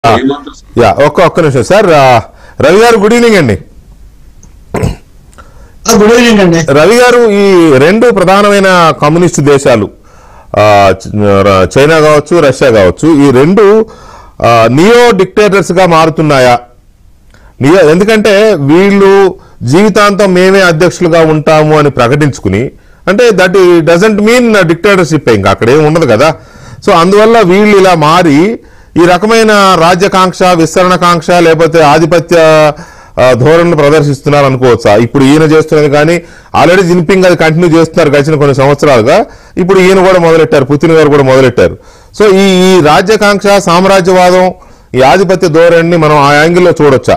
Yeah ఒక్క ఒక్క నిమిషం సార్ ఆ, రవి గారు గుడ్ ఈవినింగ్ అండి గుడ్ ఈవినింగ్ అండి రవి గారు ఈ రెండు ప్రధానమైన కమ్యూనిస్ట్ దేశాలు ఆ, చ- ర- చైనా కావచ్చు రష్యా కావచ్చు ఈ రెండు ఆ, నియో డిక్టేటర్స్ గా మారుతున్నాయా నియో ఎందుకంటే వీళ్ళు జీవితాంతం మేమే అధ్యక్షులుగా ఉంటాము అని ప్రకటించుకుని అంటే దట్ డజంట్ మీన్ డిక్టేటర్షిప్ ఇంకా అక్కడ ఏమి ఉండదు కదా సో అందువల్ల వీళ్ళు ఇలా మారి ఈ రకమైన రాజ్యకాంక్ష విస్తరణకాంక్ష లేకపోతే ఆధిపత్య ఆ, ధోరణులు ప్రదర్శిస్తున్నారు అనుకోవచ్చా ఇప్పుడు ఈయన చేస్తున్నది కానీ ఆల్రెడీ జిన్పింగ్ అది కంటిన్యూ చేస్తున్నారు గడిచిన కొన్ని సంవత్సరాలుగా ఇప్పుడు ఈయన కూడా మొదలెట్టారు పుతిన్ గారు కూడా మొదలెట్టారు సో ఈ ఈ రాజ్యకాంక్ష సామ్రాజ్యవాదం ఈ ఆధిపత్య ధోరణిని మనం ఆ యాంగిల్లో చూడొచ్చా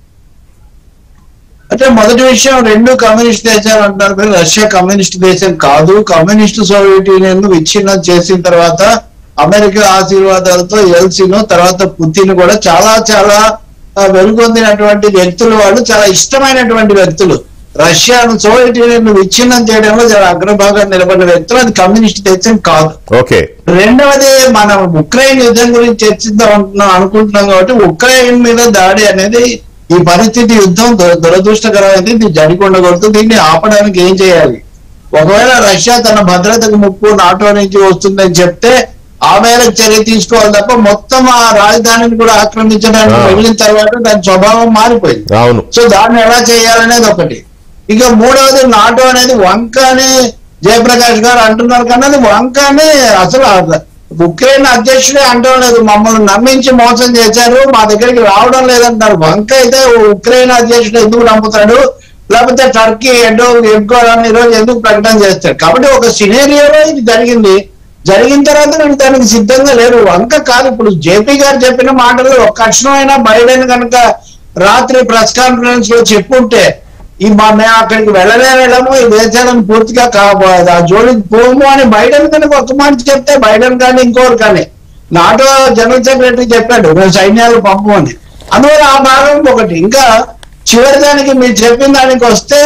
అంటే మొదటి విషయం రెండు కమ్యూనిస్ట్ దేశాలు అంటారు కానీ రష్యా కమ్యూనిస్ట్ దేశం కాదు కమ్యూనిస్ట్ సోవియట్ యూనియన్ ను విచ్ఛిన్నం చేసిన తర్వాత అమెరికా ఆశీర్వాదాలతో ఎల్సిన్ తర్వాత పుతిన్ కూడా చాలా చాలా ఆ, వెలుగొందినటువంటి వ్యక్తులు వాళ్ళు చాలా ఇష్టమైనటువంటి వ్యక్తులు రష్యాను సోవియట్ యూనియన్ ను విచ్ఛిన్నం చేయడంలో చాలా అగ్రభాగాన్ని నిలబడిన వ్యక్తులు అది కమ్యూనిస్ట్ దేశం కాదు ఓకే రెండవది మనం ఉక్రెయిన్ యుద్ధం గురించి చర్చిద్దాం అంటున్నాం అనుకుంటున్నాం కాబట్టి ఉక్రెయిన్ మీద దాడి అనేది ఈ పరిస్థితి యుద్ధం దుర- దురదృష్టకరమైంది ఇది జరగకూడదు దీన్ని ఆపడానికి ఏం చేయాలి ఒకవేళ రష్యా తన భద్రతకు ముప్పు నాటో నుంచి వస్తుందని చెప్తే ఆ మేరకు చర్య తీసుకోవాలి తప్ప మొత్తం ఆ రాజధానిని కూడా ఆక్రమించడానికి ఆ. వెళ్ళిన తర్వాత దాని స్వభావం మారిపోయింది అవును సో దాన్ని ఎలా చేయాలనేది ఒకటి ఇక మూడవది నాటో అనేది వంక అని జయప్రకాష్ గారు అంటున్నారు కానీ అది వంక అని అసలు ఆ- ఉక్రెయిన్ అధ్యక్షుడే అంటం లేదు మమ్మల్ని నమ్మించి మోసం చేశారు మా దగ్గరికి రావడం లేదంటారు వంక అయితే ఉక్రెయిన్ అధ్యక్షుడు ఎందుకు నమ్ముతాడు లేకపోతే టర్కీ ఎడ్డో ఎడ్కోవాలని ఈరోజు ఎందుకు ప్రకటన చేస్తాడు కాబట్టి ఒక సినేరియోలో ఇది జరిగింది జరిగిన తర్వాత నేను దానికి సిద్ధంగా లేరు వంక కాదు ఇప్పుడు జేపీ గారు చెప్పిన మాటల్లో ఒక్క అక్షరం అయినా బైడెన్ కనుక రాత్రి ప్రెస్ కాన్ఫరెన్స్ లో చెప్పుంటే ఈ మా మేము అక్కడికి వెళ్ళలే వెళ్ళము ఈ దేశాలను పూర్తిగా కాబోదు ఆ జోలికి పోము అని బైడెన్ కనుక ఒక మాట చెప్తే బైడెన్ కానీ ఇంకోరు కానీ నాటో జనరల్ సెక్రటరీ చెప్పాడు మేము సైన్యాలు పంపమని అందువల్ల ఆ భాగం ఒకటి ఇంకా చివరి దానికి మీరు చెప్పిన దానికి వస్తే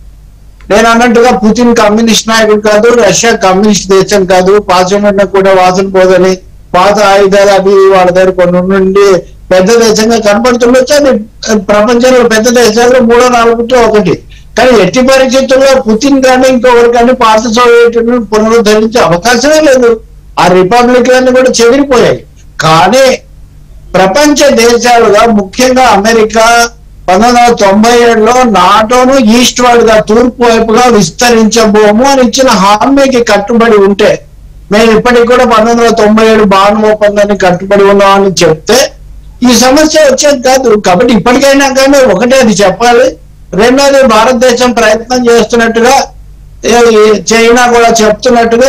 నేను అన్నట్టుగా పుతిన్ కమ్యూనిస్ట్ నాయకుడు కాదు రష్యా కమ్యూనిస్ట్ దేశం కాదు పాశ్చిమ కూడా వాసన పోదని పాత ఆయుధాలు అవి వాళ్ళ దగ్గర కొన్ని నుండి పెద్ద దేశంగా కనపడుతుండొచ్చు అది ప్రపంచంలో పెద్ద దేశాల్లో మూడో నాలుగుతో ఒకటి కానీ ఎట్టి పరిస్థితుల్లో పుతిన్ కానీ ఇంకొకరు కానీ పాత సోవియట్ యూనియన్ పునరుద్ధరించే అవకాశమే లేదు ఆ రిపబ్లిక్లన్నీ కూడా చెదిరిపోయాయి కానీ ప్రపంచ దేశాలుగా ముఖ్యంగా అమెరికా పంతొమ్మిది వందల తొంభై ఏడులో నాటోను ఈస్ట్ వర్డ్ గా తూర్పు వైపుగా విస్తరించబోము అని ఇచ్చిన హామీకి కట్టుబడి ఉంటే మేము ఇప్పటికి కూడా పంతొమ్మిది వందల తొంభై ఏడు బాను ఒప్పందాన్ని కట్టుబడి ఉన్నామని చెప్తే ఈ సమస్య వచ్చేది కాదు కాబట్టి ఇప్పటికైనా కానీ ఒకటే అది చెప్పాలి రెండోది భారతదేశం ప్రయత్నం చేస్తున్నట్టుగా ఏ- చైనా కూడా చెప్తున్నట్టుగా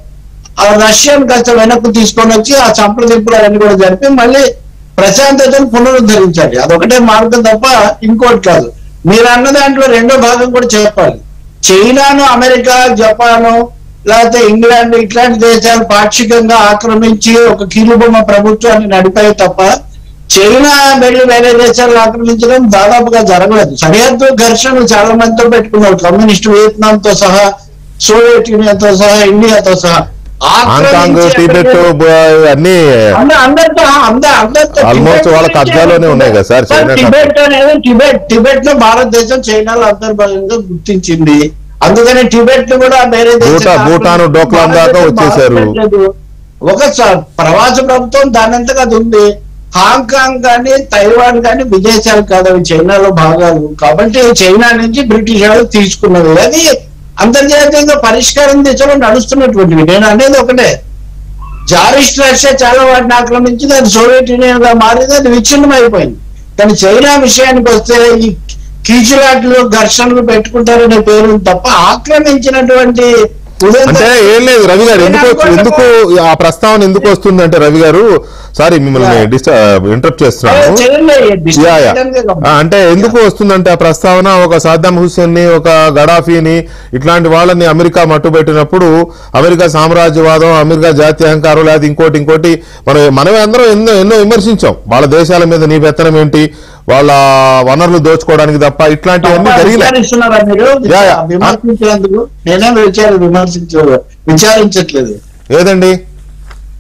ఆ రష్యన్ కాస్త వెనక్కు తీసుకొని వచ్చి ఆ సంప్రదింపులు అవన్నీ కూడా జరిపి మళ్ళీ ప్రశాంతతను పునరుద్ధరించాలి అదొకటే మార్గం తప్ప ఇంకోటి కాదు మీరు అన్న దాంట్లో రెండో భాగం కూడా చెప్పాలి చైనాను అమెరికా జపాను లేకపోతే ఇంగ్లాండ్ ఇట్లాంటి దేశాలు పాక్షికంగా ఆక్రమించి ఒక కీలుబొమ్మ ప్రభుత్వాన్ని నడిపాయి తప్ప చైనా వెళ్ళి వేరే దేశాలను ఆక్రమించడం దాదాపుగా జరగలేదు సరిహద్దు ఘర్షణలు చాలా మందితో పెట్టుకున్నారు కమ్యూనిస్ట్ వియత్నాం తో సహా సోవియట్ యూనియన్ తో సహా ఇండియాతో సహా హాంకాంగ్ ఆక్రమించి టిబెట్ బ- అన్ని అంద- అందరితో అంద- అందరితో Almost టిబెట్ వాళ్ళ గురించి కబ్జాలోనే ఉన్నాయి కదా సార్, సార్, చైనా టిబెట్ అనేది టిబెట్ టిబెట్ లో భారతదేశం చైనాలో అంతర్భాగంగా గుర్తించింది అందుకని టిబెట్ ను కూడా వేరే దేశం భూటా- భూటాన్, డోక్లాం దాకా భారతదేశం వచ్చేసారు. భారతదేశం ఒక స- ప్రవాస ప్రభుత్వం దానంతగా అది ఉంది హాంకాంగ్ కానీ తైవాన్ కానీ విదేశాలు కాదు అవి చైనాలో భాగాలు కాబట్టి చైనా నుంచి బ్రిటిష్ వాళ్ళు తీసుకున్నది అది అంతర్జాతీయంగా పరిష్కారం దిశలో నడుస్తున్నటువంటివి నేను అనేది ఒకటే జారిస్ట్ రష్యా చాలా వాటిని ఆక్రమించింది అది సోవియట్ యూనియన్ గా మారింది అది విచ్ఛిన్నం అయిపోయింది కానీ చైనా విషయానికి వస్తే ఈ కీచులాట్లు ఘర్షణలు పెట్టుకుంటారనే పేరు తప్ప ఆక్రమించినటువంటి ఉదంతం- అంటే ఏం లేదు రవి గారు ఎందుకు ఎందుకు ఆ ప్రస్తావన ఎందుకు వస్తుంది అంటే రవి గారు సారీ మిమ్మల్ని డిస్టర్బ్ ఇంటరప్ట్ చేస్తున్నాను చైనా యా, యా. ఆ, అంటే ఎందుకు వస్తుందంటే ఆ ప్రస్తావన ఒక సాద్దాం హుస్సేన్ ని ఒక గడాఫీని ఇట్లాంటి వాళ్ళని అమెరికా మట్టుబెట్టినప్పుడు అమెరికా సామ్రాజ్యవాదం అమెరికా జాతీయ అహంకారం లేదా ఇంకోటి ఇంకోటి మనం మనమే అందరం ఎన్నో ఎన్నో విమర్శించాం వాళ్ళ దేశాల మీద నీ పెత్తనం ఏంటి వాళ్ళ వనరులు దోచుకోవడానికి తప్ప ఇట్లాంటివన్నీ జరిగినాయి విచారిస్తున్నారా మీరు యా, యా. విమర్శించేందుకు నేనే విచార విమర్శించ విచారించట్లేదు ఏదండి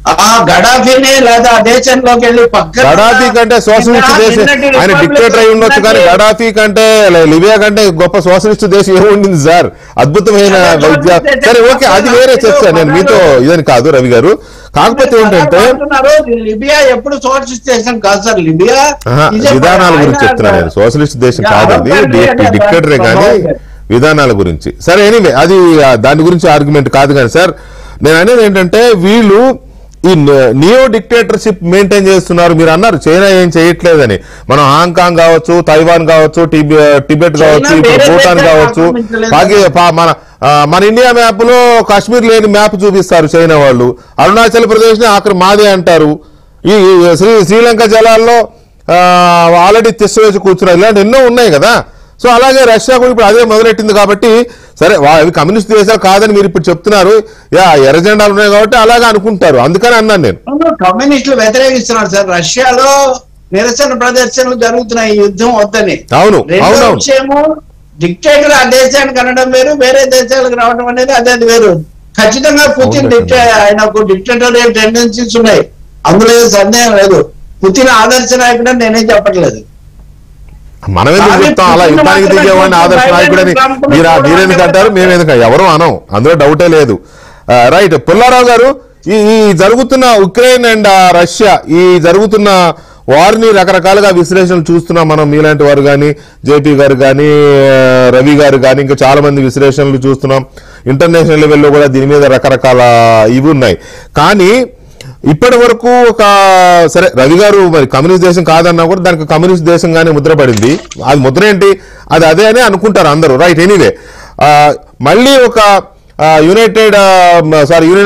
ఆ గడాఫీని లేదా ఆ దేశంలోకి వెళ్ళి పక్కన గడాఫీ కంటే సోషలిస్ట్ దేశం నిన్నటి ఆయన రిపబ్లిక్ డిక్టేటర్ అయి ఉండొచ్చు కానీ నిన్నటి- గడాఫీ కంటే లే- లిబియా కంటే గొప్ప సోషలిస్ట్ దేశం ఏముండింది సార్ అద్భుతమైన సరే, వైద్య సోషలిస్ట్ సరే ఓకే అది వేరే చర్చ నేను మీతో ఇదని కాదు రవి గారు కాకపోతే ఏంటంటే అంటున్నారు, లిబియా ఎప్పుడు సోషలిస్ట్ దేశం కాదు సార్ లిబియా ఆహా, ఇది విధానాల ఆయన- గురించి చెప్తున్నా నేను సోషలిస్ట్ దేశం యా, కాదు అది అవునండి, అదే, డిక్టేటరే అదే, కానీ అదే. విధానాల గురించి సరే ఎనీవే అది ఆ, దాని గురించి ఆర్గ్యుమెంట్ కాదు కానీ సార్ నేను అనేది ఏంటంటే వీళ్ళు ఈ నియో డిక్టేటర్షిప్ మెయింటైన్ చేస్తున్నారు మీరు అన్నారు చైనా ఏం చేయట్లేదని మనం హాంకాంగ్ కావచ్చు తైవాన్ కావచ్చు టిబె- టిబెట్ కావచ్చు ఇప్పుడు వేరే భూటాన్ దేశాలు కావచ్చు ఆక్రమించలేదు. పాకి పా- మన ఆ, మన ఇండియా మ్యాప్ లో కాశ్మీర్ లేని మ్యాప్ చూపిస్తారు చైనా వాళ్ళు అరుణాచల్ ప్రదేశ్ ని ఆఖరి మాదే అంటారు ఈ ఈ శ్రీ శ్రీలంక జలాల్లో ఆల్రెడీ తెచ్చి కూర్చున్నారు ఇలాంటి ఎన్నో ఉన్నాయి కదా సో అలాగే రష్యా కూడా ఇప్పుడు అదే మొదలెట్టింది కాబట్టి సరే వా- అవి కమ్యూనిస్ట్ దేశాలు కాదని మీరు ఇప్పుడు చెప్తున్నారు యా ఎర్ర జెండాలు ఉన్నాయి కాబట్టి అలాగే అనుకుంటారు అందుకని అన్నాను నేను అవును, కమ్యూనిస్టులు వ్యతిరేకిస్తున్నారు సార్ రష్యాలో నిరసన ప్రదర్శనలు జరుగుతున్నాయి ఈ యుద్ధం వద్దని అవును రెండో అవునవును విషయము డిక్టేటర్ ఆ దేశానికి అనడం వేరు వేరే దేశాలకు రావడం అనేది అదే వేరు ఖచ్చితంగా పుతిన్ అవును. డిక్టే ఆయనకు డిక్టేటోరియల్ టెండెన్సీస్ ఉన్నాయి అందులో ఏ సందేహం లేదు పుతిన్ ఆదర్శ నాయకుడు అని నేనేం చెప్పట్లేదు మనం ఎందుకు కానీ చెప్తాం అలా పుట్టిన యుద్ధానికి మాత్రమే దిగేవాడిని ఆదర్శ బైడెన్ నాయకుడని ట్రంప్ను మీరు కూడా మీరెందుకు అంటారు మేము ఎందుకు ఎవరు అనం అందులో డౌటే లేదు ఆ, రైట్ పుల్లారావు గారు ఈ ఈ జరుగుతున్న ఉక్రెయిన్ అండ్ ఆ, రష్యా ఈ జరుగుతున్న వారిని రకరకాలుగా విశ్లేషణలు చూస్తున్నాం మనం మీలాంటి వారు కానీ జేపీ గారు కానీ ఆ, రవి గారు కానీ ఇంకా చాలా మంది విశ్లేషణలు చూస్తున్నాం ఇంటర్నేషనల్ లెవెల్లో కూడా దీని మీద రకరకాల ఇవి ఉన్నాయి కానీ ఇప్పటి వరకు ఒక సరే రవి గారు మరి కమ్యూనిస్ట్ దేశం కాదన్నా కూడా దానికి కమ్యూనిస్ట్ దేశంగానే ముద్ర పడింది అది ముద్ర ఏంటి అది అదే అని అనుకుంటారు అందరూ రైట్ ఎనీవే మళ్ళీ ఒక యునైటెడ్ సారీ యునైటెడ్